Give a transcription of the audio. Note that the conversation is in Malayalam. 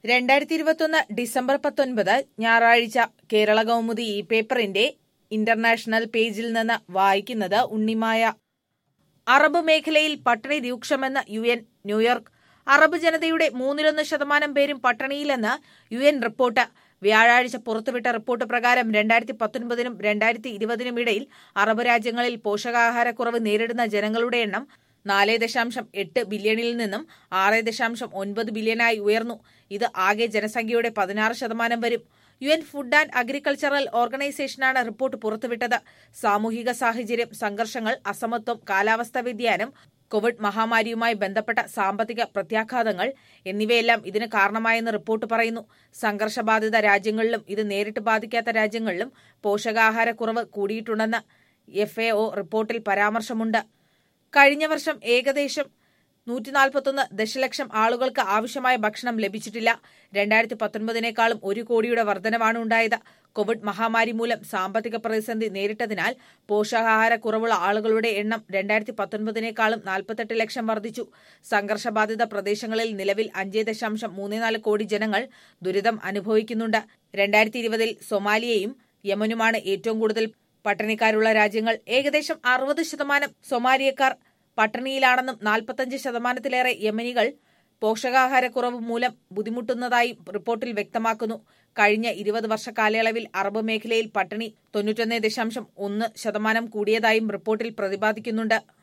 രണ്ടായിരത്തി ഇരുപത്തൊന്ന് ഡിസംബർ പത്തൊൻപത് ഞായറാഴ്ച കേരള കൗമുദി ഈ പേപ്പറിന്റെ ഇന്റർനാഷണൽ പേജിൽ നിന്ന് വായിക്കുന്നത് ഉണ്ണിമായ അറബ് മേഖലയിൽ പട്ടിണി രൂക്ഷമെന്ന് യു എൻ ന്യൂയോർക്ക് അറബ് ജനതയുടെ മൂന്നിലൊന്ന് ശതമാനം പേരും പട്ടിണിയിലെന്ന് യു എൻ റിപ്പോർട്ട് വ്യാഴാഴ്ച പുറത്തുവിട്ട റിപ്പോർട്ട് പ്രകാരം രണ്ടായിരത്തി പത്തൊൻപതിനും രണ്ടായിരത്തി ഇരുപതിനും ഇടയിൽ അറബ് രാജ്യങ്ങളിൽ പോഷകാഹാരക്കുറവ് നേരിടുന്ന ജനങ്ങളുടെ എണ്ണം നാല് ദശാംശം എട്ട് ബില്യണിൽ നിന്നും ആറ് ദശാംശം ഒൻപത് ബില്യണായി ഉയർന്നു ഇത് ആകെ ജനസംഖ്യയുടെ പതിനാറ് ശതമാനം വരും U N food and agricultural ഓർഗനൈസേഷനാണ് റിപ്പോർട്ട് പുറത്തുവിട്ടത് സാമൂഹിക സാഹചര്യം സംഘർഷങ്ങൾ അസമത്വം കാലാവസ്ഥാ വ്യതിയാനം കോവിഡ് മഹാമാരിയുമായി ബന്ധപ്പെട്ട സാമ്പത്തിക പ്രത്യാഘാതങ്ങൾ എന്നിവയെല്ലാം ഇതിന് കാരണമായെന്ന് റിപ്പോർട്ട് പറയുന്നു സംഘർഷബാധിത രാജ്യങ്ങളിലും ഇത് നേരിട്ട് ബാധിക്കാത്ത രാജ്യങ്ങളിലും പോഷകാഹാരക്കുറവ് കൂടിയിട്ടുണ്ടെന്ന് എഫ് റിപ്പോർട്ടിൽ പരാമർശമുണ്ട് കഴിഞ്ഞ വർഷം ഏകദേശം നൂറ്റി നാൽപ്പത്തൊന്ന് ദശലക്ഷം ആളുകൾക്ക് ആവശ്യമായ ഭക്ഷണം ലഭിച്ചിട്ടില്ല രണ്ടായിരത്തി പത്തൊൻപതിനേക്കാളും ഒരു കോടിയുടെ വർധനവാണ് ഉണ്ടായത് കോവിഡ് മഹാമാരി മൂലം സാമ്പത്തിക പ്രതിസന്ധി നേരിട്ടതിനാൽ പോഷകാഹാരക്കുറവുള്ള ആളുകളുടെ എണ്ണം രണ്ടായിരത്തി പത്തൊൻപതിനേക്കാളും നാൽപ്പത്തെട്ട് ലക്ഷം വർദ്ധിച്ചു സംഘർഷബാധിത പ്രദേശങ്ങളിൽ നിലവിൽ അഞ്ച് ദശാംശം മൂന്ന് നാല് കോടി ജനങ്ങൾ ദുരിതം അനുഭവിക്കുന്നുണ്ട് രണ്ടായിരത്തി ഇരുപതിൽ സൊമാലിയയും യമനുമാണ് ഏറ്റവും കൂടുതൽ പട്ടിണിക്കാരുള്ള രാജ്യങ്ങൾ ഏകദേശം അറുപത് ശതമാനം സൊമാലിയക്കാർ പട്ടിണിയിലാണെന്നും നാൽപ്പത്തഞ്ച് ശതമാനത്തിലേറെ യമനികൾ പോഷകാഹാരക്കുറവ് മൂലം ബുദ്ധിമുട്ടുന്നതായും റിപ്പോർട്ടിൽ വ്യക്തമാക്കുന്നു കഴിഞ്ഞ ഇരുപത് വർഷ കാലയളവിൽ അറബ് മേഖലയിൽ പട്ടിണി തൊണ്ണൂറ്റൊന്ന് ദശാംശം ഒന്ന് ശതമാനം കൂടിയതായും റിപ്പോർട്ടിൽ പ്രതിപാദിക്കുന്നുണ്ട്